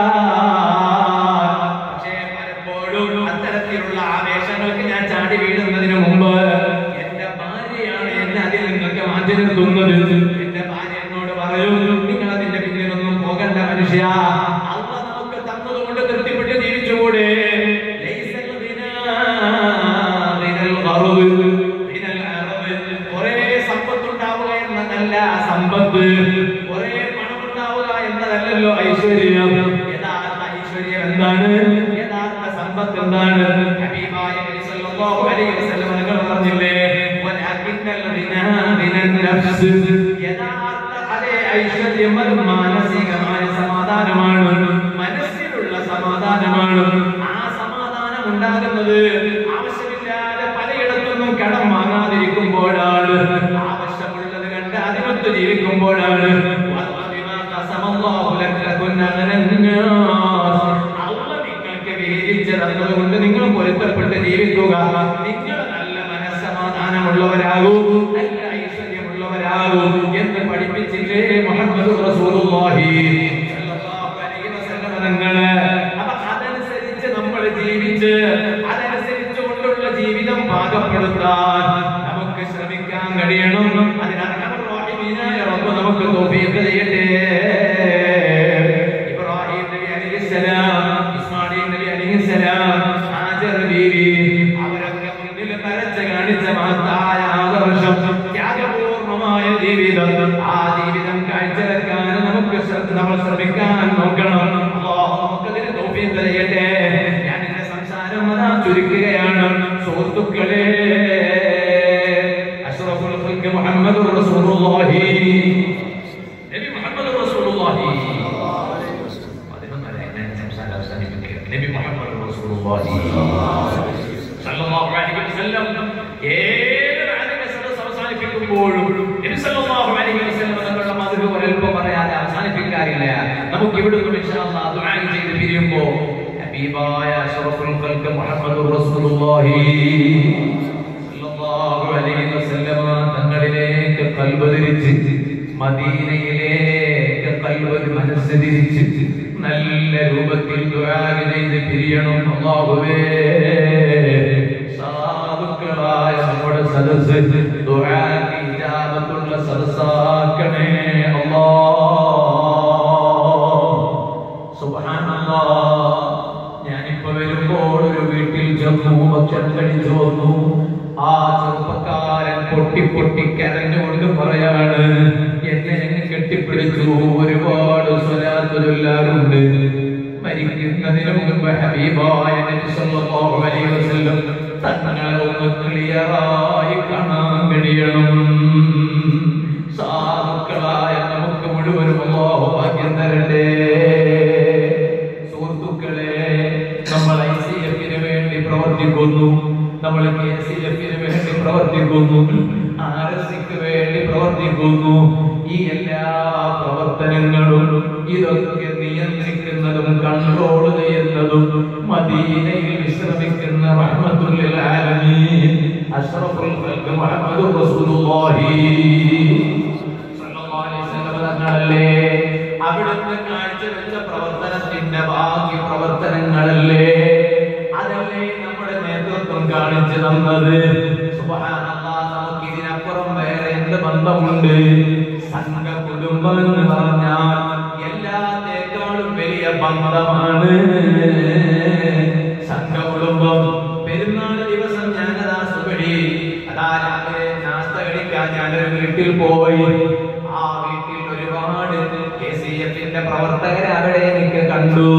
പക്ഷേ പലപ്പോഴും അത്തരത്തിലുള്ള ആവേശങ്ങൾക്ക് ഞാൻ ചാടി വീഴുന്നതിന് മുമ്പ് എന്റെ ഭാര്യയാണ് എന്നെ അതിൽ നിന്നൊക്കെ മാറ്റി നിർത്തുന്നത് എന്റെ ഭാര്യ എന്നോട് പറയും നിങ്ങൾ അതിന്റെ പിന്നിലൊന്നും പോകണ്ട മനുഷ്യ അള്ള നമുക്ക് തന്നതുകൊണ്ട് തൃപ്തിപ്പെട്ട് ജീവിച്ചുകൂടെ ലൈസൽ ഗിനാ ഗിനൽ ഖർബ് ഗിനൽ അറബ്. കുറേ സമ്പത്തുണ്ടാവുക എന്നതല്ല സമ്പത്ത് കുറേ പണമുണ്ടാവുക എന്നതല്ലല്ലോ ഐശ്വര്യം യഥാർത്ഥ ഐശ്വര്യം എന്താണ് യഥാർത്ഥ സമ്പത്ത് എന്താണ് ഹബീബായ നബി സല്ലല്ലാഹു അലൈഹി വസല്ലം തങ്ങൾ പറഞ്ഞില്ലേ വലകിന്നൽ ഗിനാ ഗിനൻ നഫ്സ് യഥാർത്ഥ അതേ ഐശ്വര്യം അത് മാനസികമായ സമാധാനമാണ് മനസ്സിലുള്ള സമാധാനമാണ് ആ സമാധാനം ഉണ്ടാകുന്നത് ആവശ്യമില്ലാത്ത ജീവിക്കുമ്പോഴാണ് ആവശ്യമുള്ളത് കണ്ട് അതിനൊത്ത് ജീവിക്കുമ്പോഴാണ് അള്ള നിങ്ങൾക്ക് വിഹിരിച്ചത് അതുകൊണ്ട് നിങ്ങൾ പൊരുത്തപ്പെട്ട് ജീവിക്കുക നിങ്ങൾ നല്ല മനസ്സമാധാനമുള്ളവരാകൂ നല്ല ഐശ്വര്യമുള്ളവരാകൂ എന്ന് പഠിപ്പിച്ചില്ലേ മുഹമ്മദ് റസൂലുള്ളാഹി സ്വല്ലല്ലാഹു അലൈഹി വസല്ലം തങ്ങള് അപ്പൊ അതനുസരിച്ച് നമ്മൾ ജീവിച്ച് അതനുസരിച്ച് കൊണ്ടുള്ള ജീവിതം പാകപ്പെടുത്താൻ നമുക്ക് ശ്രമിക്കാൻ കഴിയണം അതിനാണ് റഹീമിനായ റബ്ബ് നമുക്ക് തൗഫീഖ് ചെയ്യട്ടെ ഇബ്രാഹിം നബി അലൈഹിസ്സലാം ഇസ്മായിൽ നബി അലൈഹിസ്സലാം ഹാജർ ബീവി അവരൊക്കെ മുന്നിൽ വരച്ച് കാണിച്ച മഹത്തായ ആദർശം ത്യാഗപൂർണമായ ജീവിതം ആ ജീവിതം കാഴ്ചവെക്കാൻ നമുക്ക് ശ്രദ്ധ- നമ്മൾ ശ്രമിക്കാൻ നോക്കണം അല്ലാഹു നമുക്കതിന് തൗഫീഖ് ചെയ്യട്ടെ ഞാൻ എന്റെ സംസാരം അതാ ചുരുക്കുകയാണ് സുഹൃത്തുക്കളെ അഷ്റഫുൽ ഖൽഖ് മുഹമ്മദുർ റസൂലുള്ളാഹി നബി മുഹമ്മദ് റസൂലുള്ളാഹി പതിനൊന്നര ഞാൻ സംസാരം അവസാനിപ്പിക്കുക നബി മുഹമ്മദ് റസൂലുള്ളാഹി സല്ലല്ലാഹു അലൈഹി വസല്ലം ഏത് ആലിമ സദസ്സ് അവസാനിപ്പിക്കുമ്പോഴും നബി സല്ലല്ലാഹു അലൈഹി വസല്ലം തങ്ങളുടെ മധുര ഒരൽപ്പം പറയാതെ അവസാനിപ്പിക്കാറില്ല നമുക്ക് ഇവിടുന്ന് ഇൻഷാ അല്ലാഹ് ദുആ ചെയ്ത് പിരിയുമ്പോ ഹബീബായ അഷ്റഫുൽ ഖൽഖ് മുഹമ്മദ് റസൂലുള്ളാഹി സല്ലല്ലാഹു അലൈഹി വസല്ലം തങ്ങളിലേക്ക് കൽബ് തിരിച്ച് മദീനയിലേക്ക് കൽബ് മനസ്സ് തിരിച്ച് നല്ല രൂപത്തിൽ ദുആ ചെയ്ത് പിരിയണം അല്ലാഹുവേ സാധുക്കളായ നമ്മുടെ സദസ്സ് ദുആക്ക് ഇജാബത്തുള്ള സദസ്സാക്കണേ അല്ലാഹ് സുബ്ഹാനല്ലാഹ് ഞാനിപ്പോ വരുമ്പോൾ ഒരു വീട്ടിൽ ചെന്നു ഭക്ഷണം കഴിച്ചു വന്നു ആ ചെറുപ്പക്കാരൻ പൊട്ടി പൊട്ടി കരഞ്ഞുകൊണ്ട് പറയാണ് എന്നെ അങ്ങ് കെട്ടിപ്പിടിച്ചു ഒരുപാട് സ്വലാത്ത് ചൊല്ലാറുണ്ട് മരിക്കുന്നതിന് മുമ്പ് ഹബീബായ നബി സല്ലല്ലാഹു അലൈഹി വസല്ലം തങ്ങളെ ഒന്ന് ക്ലിയറായി കാണാൻ കഴിയണം സാധുക്കളായ നമുക്ക് മുഴുവനും അല്ലാഹു ഭാഗ്യം തരട്ടെ സുഹൃത്തുക്കളെ നമ്മൾ ഐ സി എഫിന് വേണ്ടി പ്രവർത്തിക്കുന്നു നമ്മൾ കെ സി എഫിന് വേണ്ടി പ്രവർത്തിക്കുന്നു ആർ എസ് സിക്ക് വേണ്ടി പ്രവർത്തിക്കുന്നു ഈ എല്ലാ പ്രവർത്തനങ്ങളും ഇതൊക്കെ നിയന്ത്രിക്കുന്നതും കൺട്രോൾ ചെയ്യുന്നതും മദീനയിൽ വിശ്രമിക്കുന്ന റഹ്മത്തുൽ ആലമീൻ അഷ്റഫുൽ ഖൽഖ് മുഹമ്മദുർ റസൂലുള്ളാഹി സല്ലല്ലാഹു അലൈഹി വസല്ലം തങ്ങളല്ലേ അവിടുന്ന് കാഴ്ചവെച്ച പ്രവർത്തനത്തിന്റെ ബാക്കി പ്രവർത്തനങ്ങളല്ലേ അതല്ലേ നമ്മുടെ നേതൃത്വം കാണിച്ചു തന്നത് സുബ്ഹാനല്ലാഹ് നമുക്ക് ഇതിനപ്പുറം വേറെ എന്ത് ബന്ധമുണ്ട് സംഘ കുടുംബം എന്ന് പറഞ്ഞാൽ എല്ലാത്തേക്കാളും വലിയ ബന്ധമാണ് സംഘ കുടുംബം പെരുന്നാൾ ദിവസം ഞാനതാ സുബടി അതാ രാവിലെ നാസ്ത കഴിക്കാൻ ഞാനൊരു വീട്ടിൽ പോയി ആ വീട്ടിൽ ഒരുപാട് കെ സി എഫിന്റെ പ്രവർത്തകരെ അവിടെ എനിക്ക് കണ്ടു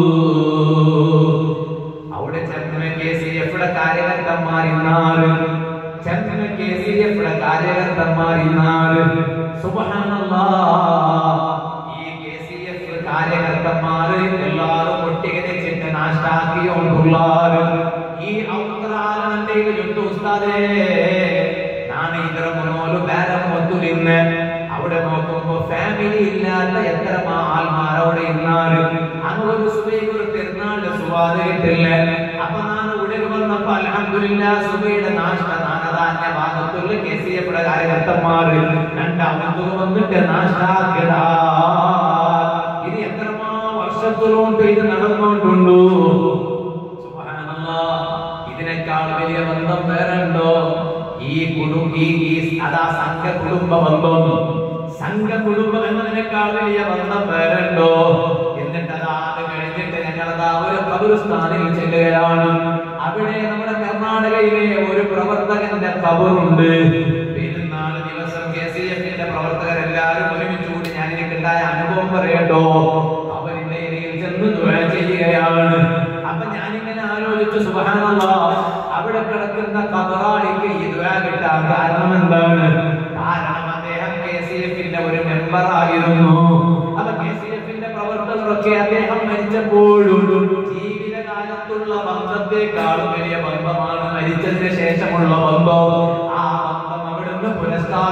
അവിടെ ചെന്ന കെ സി എഫിയുടെ കാര്യകർത്തന്മാർ ഇന്നാല് ചെന്ന കെ സി എഫിയുടെ കാര്യകർത്തന്മാർ ഇന്നാല് സുബ്ഹാനല്ലാ ഈ കെ സി എഫ് കാര്യകർത്തന്മാര് എല്ലാവരും ഒട്ടികനിച്ചിട്ട് നാശാക്കിയോണ്ടുള്ളാറ് ഈ ഔത്രാലന്റെ ചുറ്റു ഉസ്താദേ ನಾನು ಇದರ ಮುನ್ನೋಲು ಬೇರೆ ಮತ್ತು ನಿನ್ನೆ അവിടെ നോക്കുമ്പോ ഫാമിലി ഇല്ലാത്ത എത്ര ആൾമാർ അവിടെ ഇന്നാല് അങ്ങൊരു സുബൈക്ക് ഒരു പെരുന്നാളിന്റെ സുവാദ് കിട്ടില്ല അപ്പൊ ഞാൻ ഉടനെ വന്നപ്പോ അലഹമില്ല സുബൈയുടെ നാശ നാനധാന്യ ഭാഗത്തുള്ള കെ സി എഫിയുടെ കാര്യകർത്തന്മാര് രണ്ടാമത് വന്നിട്ട് നാശാക്കിടാ ഇത് എത്രമാ വർഷത്തിലോട്ട് ഇത് നടന്നുകൊണ്ടുണ്ടു സുബ്ഹാനല്ലാഹ്. ഇതിനേക്കാൾ വലിയ ബന്ധം വേറെ ഉണ്ടോ ഈ കുടും ഈ ഈ അതാ സംഘ കുടുംബ ബന്ധം സംഘ കുടുംബം എന്നതിനേക്കാൾ വലിയ ബന്ധം വേറെ ഉണ്ടോ എന്നിട്ട് അതാ അത് കഴിഞ്ഞിട്ട് ഞങ്ങളതാ ഒരു കബുസ്ഥാനിൽ ചെല്ലുകയാണ് അവിടെ നമ്മുടെ കർണാടകയിലെ ഒരു പ്രവർത്തകന്റെ കബറുണ്ട് പെരുന്നാൾ ദിവസം കെ സി എഫിന്റെ പ്രവർത്തകരെല്ലാവരും ഒരുമിച്ച് കൂടി ഞാൻ എനിക്കുണ്ടായ അനുഭവം പറയട്ടോ അവരുടെ ഇടയിൽ ചെന്ന് ദുആ ചെയ്യുകയാണ് അപ്പൊ ഞാനിങ്ങനെ ആലോചിച്ചു സുബ്ഹാനല്ലാഹ് അവിടെ കിടക്കുന്ന കബറാളിക്ക് ഈ ദുആ കിട്ടാൻ കാരണം എന്താണ് കാരണം അദ്ദേഹം കെ സി എഫിന്റെ ഒരു മെമ്പർ ആയിരുന്നു അപ്പൊ കെ സി എഫിന്റെ പ്രവർത്തകരൊക്കെ അദ്ദേഹം മരിച്ചപ്പോഴും ജീവിതകാലത്തുള്ള ബന്ധത്തെക്കാളും വലിയ ബന്ധമാണ് മരിച്ചതിന് ശേഷമുള്ള ബന്ധം ആ ബന്ധം അവിടുന്ന്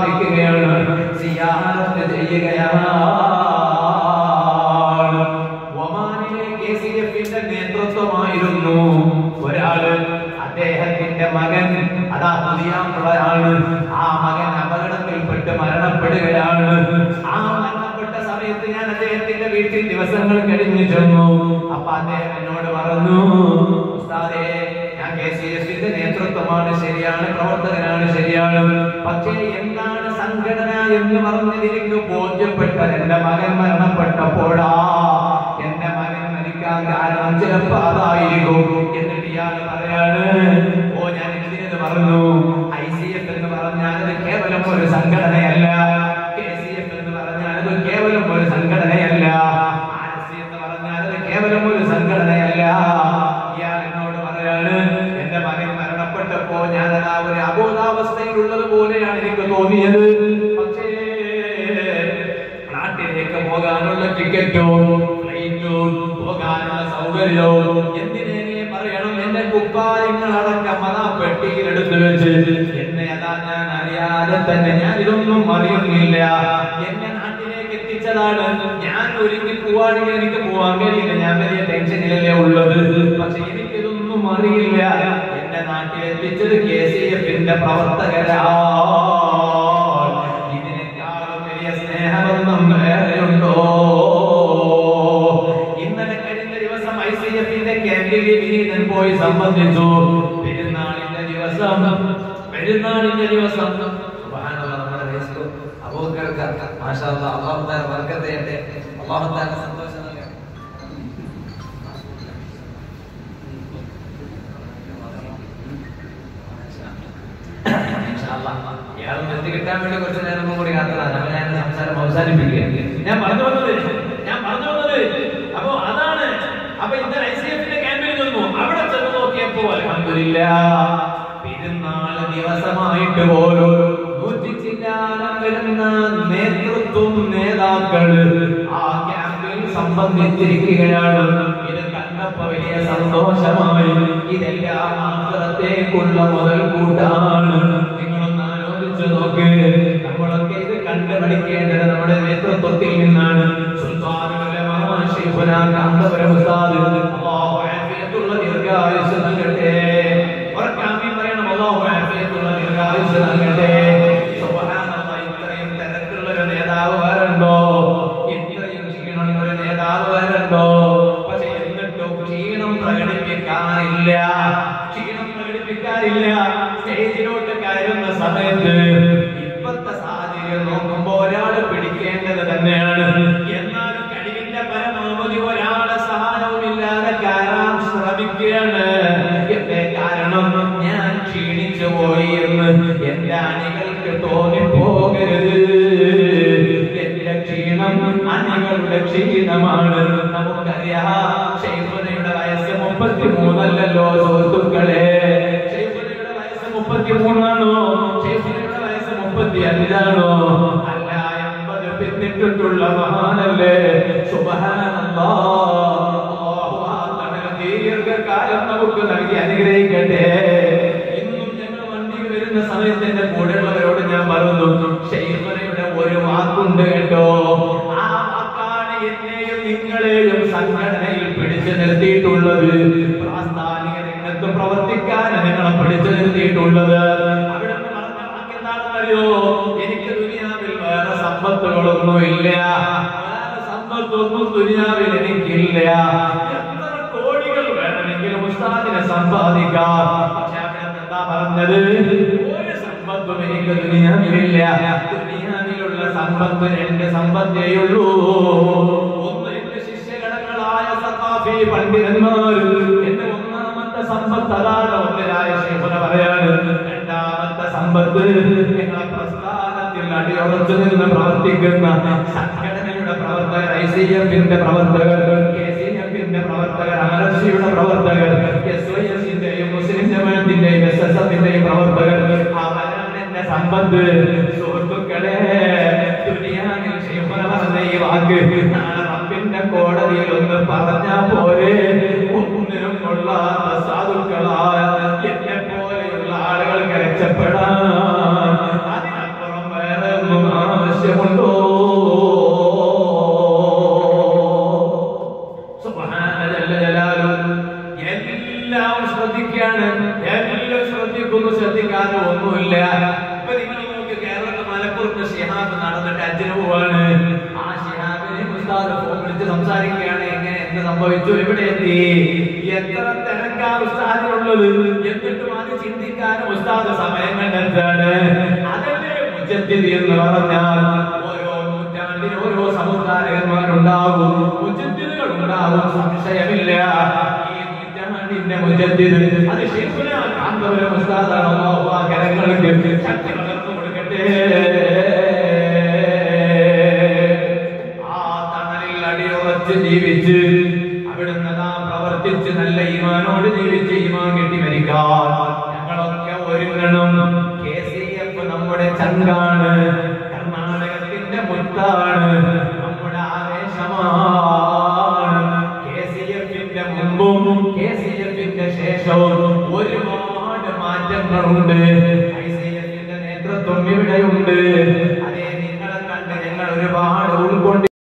പ്രാപിക്കുകയാണ് സിയാറത്ത് ചെയ്യുകയാണ് ഒമാനിലെ കെ സി എഫിന്റെ നേതൃത്വമായിരുന്നു ഒരാള് അദ്ദേഹത്തിന്റെ മകൻ അതാ പുതിയാമ്പളയാണ് ആ മകൻ അപകടത്തിൽപ്പെട്ട് മരണപ്പെടുകയാണ് ആ മരണപ്പെട്ട സമയത്ത് ഞാൻ അദ്ദേഹത്തിന്റെ വീട്ടിൽ ദിവസങ്ങൾ കഴിഞ്ഞു ചെന്നു അപ്പൊ അദ്ദേഹം എന്നോട് പറഞ്ഞു ഉസ്താദേ ഞാൻ കെ സി എഫിന്റെ നേതൃത്വമാണ് ശരിയാണ് പ്രവർത്തകനാണ് ശരിയാണ് പക്ഷേ എന്താണ് സംഘടന എന്ന് പറഞ്ഞത് എനിക്ക് ബോധ്യപ്പെട്ട എന്റെ മകൻ മരണപ്പെട്ടപ്പോഴാ എന്റെ മകൻ മരിക്കാൻ കാരണം ചിലപ്പോ അതായിരിക്കും എന്നിട്ട് ഇയാൾ പറയാണ് ഓ ഞാൻ എന്തിനത് പറഞ്ഞു ഐ സി എഫ് എന്ന് പറഞ്ഞാൽ അത് കേവലം ഒരു സംഘടനയല്ല കെ സി എഫ് എന്ന് പറഞ്ഞാൽ അത് കേവലം ഒരു സംഘടനയല്ല ആർ എസ് എന്ന് പറഞ്ഞാൽ അത് കേവലം ഒരു സംഘടനയല്ല ഇയാൾ എന്നോട് പറയാണ് എന്റെ മകൻ മരണപ്പെട്ടപ്പോ ഞാൻ അതാ ഒരു അബോധാവസ്ഥയിലുള്ളത് പോലെയാണ് എനിക്ക് തോന്നിയത് പക്ഷേ നാട്ടിലേക്ക് പോകാനുള്ള ടിക്കറ്റോ ഫ്ലൈറ്റോ പോകാനുള്ള സൗകര്യവും എന്തിനേനെ പറയണം എന്റെ കുപ്പായങ്ങൾ അടക്കം അതാ പെട്ടിയിൽ എടുത്തു വെച്ച് എന്നെ അതാ ഞാൻ അറിയാതെ തന്നെ ഞാൻ ഇതൊന്നും അറിയുന്നില്ല എന്നെ നാട്ടിലേക്ക് എത്തിച്ചതാണ് ഞാൻ ഒരുങ്ങി പോവാണെങ്കിൽ എനിക്ക് പോവാൻ കഴിയില്ല ഞാൻ വലിയ ടെൻഷനിലല്ലേ ഉള്ളത് പക്ഷെ എനിക്കിതൊന്നും അറിയില്ല എന്റെ നാട്ടിൽ എത്തിച്ചത് കെ സി എഫിന്റെ പ്രവർത്തകരാ ഇതിനേക്കാളും വലിയ സ്നേഹബന്ധം വേറെയുണ്ടോ ഇന്നലെ കഴിഞ്ഞ ദിവസം ഐ സി എഫിന്റെ ക്യാമ്പിൽ വിനീതൻ പോയി സംബന്ധിച്ചു പെരുന്നാളിന്റെ ദിവസം പെരുന്നാളിന്റെ ദിവസം സുബ്ഹാനല്ലാഹ്, നമ്മുടെ റേസ്കോ അബൂബക്കർക്ക് മാഷാ അല്ലാഹ്, അല്ലാഹു തആല ബർക്കത്ത് ചെയ്യട്ടെ അല്ലാഹു തആല സന്തോഷം നൽകട്ടെ ഇയാൾ നിർത്തി കിട്ടാൻ വേണ്ടി കുറച്ച് നേരം കൂടി കാത്തതാണ് അപ്പൊ ഞാൻ സംസാരം അവസാനിപ്പിക്കുക ഞാൻ പറഞ്ഞു വന്നത് ഞാൻ പറഞ്ഞു വന്നത് അപ്പോ അതാണ് അപ്പൊ ഇന്നലെ ഐ സി എഫിന്റെ ക്യാമ്പിൽ നിന്നു അവിടെ ചെന്ന് നോക്കിയപ്പോ അൽഹംദുലില്ലാ പെരുന്നാൾ ദിവസമായിട്ട് പോലും നൂറ്റി ചില്ലാനം വരുന്ന നേതൃത്വം നേതാക്കള് ആ ക്യാമ്പിൽ സംബന്ധിച്ചിരിക്കുകയാണ് ഇത് കണ്ടപ്പോ വലിയ സന്തോഷമായി ഇതെല്ലാം ആഗ്രഹത്തേക്കുള്ള മുതൽ കൂട്ടാണ് നിങ്ങളൊന്ന് ആലോചിച്ച് നോക്ക് നമ്മളൊക്കെ ഇത് കണ്ടുപിടിക്കേണ്ടത് നമ്മുടെ നേതൃത്വത്തിൽ നിന്നാണ് സുൽത്താനുൽ ഉലമാ ശൈഖുനാ കാന്തപുരം ഉസ്താദ് അല്ലാഹു ആഫിയത്തുള്ള ദീർഘായുസ്സ് നൽകട്ടെ ഉറക്കെ ആമീൻ പറയണം അല്ലാഹു ആഫിയത്തുള്ള ദീർഘായുസ്സ് നൽകട്ടെ സുബ്ഹാനല്ലാഹ് ഇത്രയും തിരക്കുള്ള ഒരു നേതാവ് വേറുണ്ടോ ഇത്രയും ക്ഷീണമുള്ള ഒരു നേതാവ് വേറുണ്ടോ പക്ഷെ എന്നിട്ടും ക്ഷീണം പ്രകടിപ്പിക്കാനില്ല ക്ഷീണം പ്രകടിപ്പിക്കാനില്ല സ്റ്റേജിലോട്ട് കയറുന്ന സമയത്ത് ഇപ്പത്തെ സാഹചര്യം നോക്കുമ്പോ ഒരാള് പിടിക്കേണ്ടത് തന്നെയാണ് എന്നാലും കഴിവിന്റെ പരമാവധി ഒരാളെ സഹായവുമില്ലാതെ കയറാൻ ശ്രമിക്കുകയാണ് എന്റെ കാരണം ഞാൻ ക്ഷീണിച്ചു പോയി എന്ന് എന്റെ അണികൾക്ക് തോന്നിപ്പോകരുത് എന്റെ ക്ഷീണം അണികളുടെ ക്ഷീണമാണ് നമുക്കറിയാം ഷെയ്ഖുനയുടെ വയസ്സ് മുപ്പത്തി മൂന്നല്ലല്ലോ സുഹൃത്തുക്കളെ ഷെയ്ഖുനയുടെ വയസ്സ് മുപ്പത്തി മൂന്നാണോ ഷെയ്ഖുനയുടെ വയസ്സ് മുപ്പത്തി അഞ്ചാണോ അല്ല എൺപത് പിന്നിട്ടിട്ടുള്ള മഹാനല്ലേ സുബ്ഹാനല്ലാഹ് അല്ലാഹു ആ തണൽ ദീർഘകാലം നമുക്ക് നൽകി അനുഗ്രഹിക്കട്ടെ ഇന്നും ഞങ്ങൾ വണ്ടിയിൽ വരുന്ന സമയത്ത് എന്റെ കൂടെയുള്ളവരോട് ഞാൻ പറഞ്ഞു ഷെയ്ഖുനയുടെ ഒരു വാക്കുണ്ട് കേട്ടോ ആ വാക്കാണ് എന്നെയും നിങ്ങളെയും സംഘടനയിൽ പിടിച്ചു നിർത്തിയിട്ടുള്ളത് പ്രാസ്ഥാനിക രംഗത്ത് പ്രവർത്തിക്കാൻ നിങ്ങളെ പിടിച്ചു നിർത്തിയിട്ടുള്ളത് അവിടെ നിന്ന് പറഞ്ഞ വാക്ക് എന്താണെന്നറിയോ എനിക്ക് ദുനിയാവിൽ വേറെ സമ്പത്തുകളൊന്നുമില്ല വേറെ സമ്പത്തൊന്നും ദുനിയാവിൽ എനിക്കില്ല എത്ര കോടികൾ വേണമെങ്കിലും ഉസ്താദിനെ സമ്പാദിക്കാം പക്ഷെ അവിടെ നിന്ന് എന്താ പറഞ്ഞത് ഒരു സമ്പത്തും എനിക്ക് ദുനിയാവിലില്ല ദുനിയാവിലുള്ള സമ്പത്ത് രണ്ട് സമ്പത്തേയുള്ളൂ ഒന്ന് എന്റെ ശിഷ്യഗണങ്ങളായ സഖാഫി പണ്ഡിതന്മാർ എന്റെ ഒന്നാമത്തെ സമ്പത്ത് അതാണ് ഒന്നിനായ ശേഖന പറയാണ് രണ്ടാമത്തെ സമ്പത്ത് നിങ്ങളെ പ്രസ്ഥാനത്തിൽ അടിയുറച്ചു നിന്ന് പ്രവർത്തിക്കുന്ന സംഘടനയുടെ പ്രവർത്തകർ ഐ സി എഫിന്റെ പ്രവർത്തകർ കെ സി എഫിന്റെ പ്രവർത്തകർ ആർഎസ്സിയുടെ പ്രവർത്തകർ എസ് വൈ എസിന്റെയും മുസ്ലിം ജമാഅത്തിന്റെയും എസ് എസ് എഫിന്റെയും പ്രവർത്തകർ അവരാണ് എന്റെ സമ്പത്ത് സുഹൃത്തുക്കളെ ദുനിയാവിൽ ശൈഖുന പറഞ്ഞ ഈ വാക്ക് നാളെ റബ്ബിന്റെ കോടതിയിൽ ഒന്ന് പറഞ്ഞാ പോരെ ഒന്നിനും കൊള്ളാത്ത സാധുക്കളായ എന്നെ പോലെയുള്ള ആളുകൾക്ക് രക്ഷപ്പെടാൻ അതിനപ്പുറം വേറെ നിങ്ങൾക്കൊന്നും ശ്രദ്ധിക്കാനോ ഒന്നുമില്ല ഇപ്പൊ നിങ്ങൾ നോക്ക് കേരളത്തിൽ മലപ്പുറത്ത് ഷിഹാബ് നടന്നിട്ട് അച്ഛന് പോവാണ് ആ ഷിഹാബിനെ ഉസ്താദ് ഫോൺ വിളിച്ച് സംസാരിക്കുകയാണ് എങ്ങനെ എന്ത് സംഭവിച്ചു എവിടെ എത്തി എത്ര തിരക്കാ ഉസ്താദിനുള്ളത് എന്നിട്ടും അത് ചിന്തിക്കാനും ഉസ്താദ് സമയം കണ്ടെത്താണ് അതല്ലേ മുജദ്ദിദ് എന്ന് പറഞ്ഞാൽ ഓരോ നൂറ്റാണ്ടിന് ഓരോ സമുദായന്മാരുണ്ടാകും മുജദ്ദിദുകൾ ഉണ്ടാകും സംശയമില്ല ഈ നൂറ്റാണ്ടിന്റെ മുജദ്ദിദ് അത് ശൈഖുന കാന്തപുരം ഉസ്താദാണ് അല്ലാഹു ആ കരങ്ങൾക്ക് ശക്തി പകർന്നു കൊടുക്കട്ടെ ആ തണലിൽ അടിയുറച്ച് ജീവിച്ച് അവിടുന്ന് നാം പ്രവർത്തിച്ച് നല്ല ഈമാനോട് ജീവിച്ച് ഈമാൻ കിട്ടി മരിക്കാൻ ഞങ്ങളൊക്കെ ഒരുങ്ങണം കെ സി എഫ് നമ്മുടെ ചങ്കാണ് കർണാടകത്തിന്റെ മുത്താണ് നമ്മുടെ ആവേശമാണ് കെ സി എഫിന്റെ മുമ്പും കെ സി എഫിന്റെ ശേഷവും ഒരുപാട് മാറ്റങ്ങളുണ്ട് ഐ സി എഫിന്റെ നേതൃത്വം ഇവിടെയുണ്ട്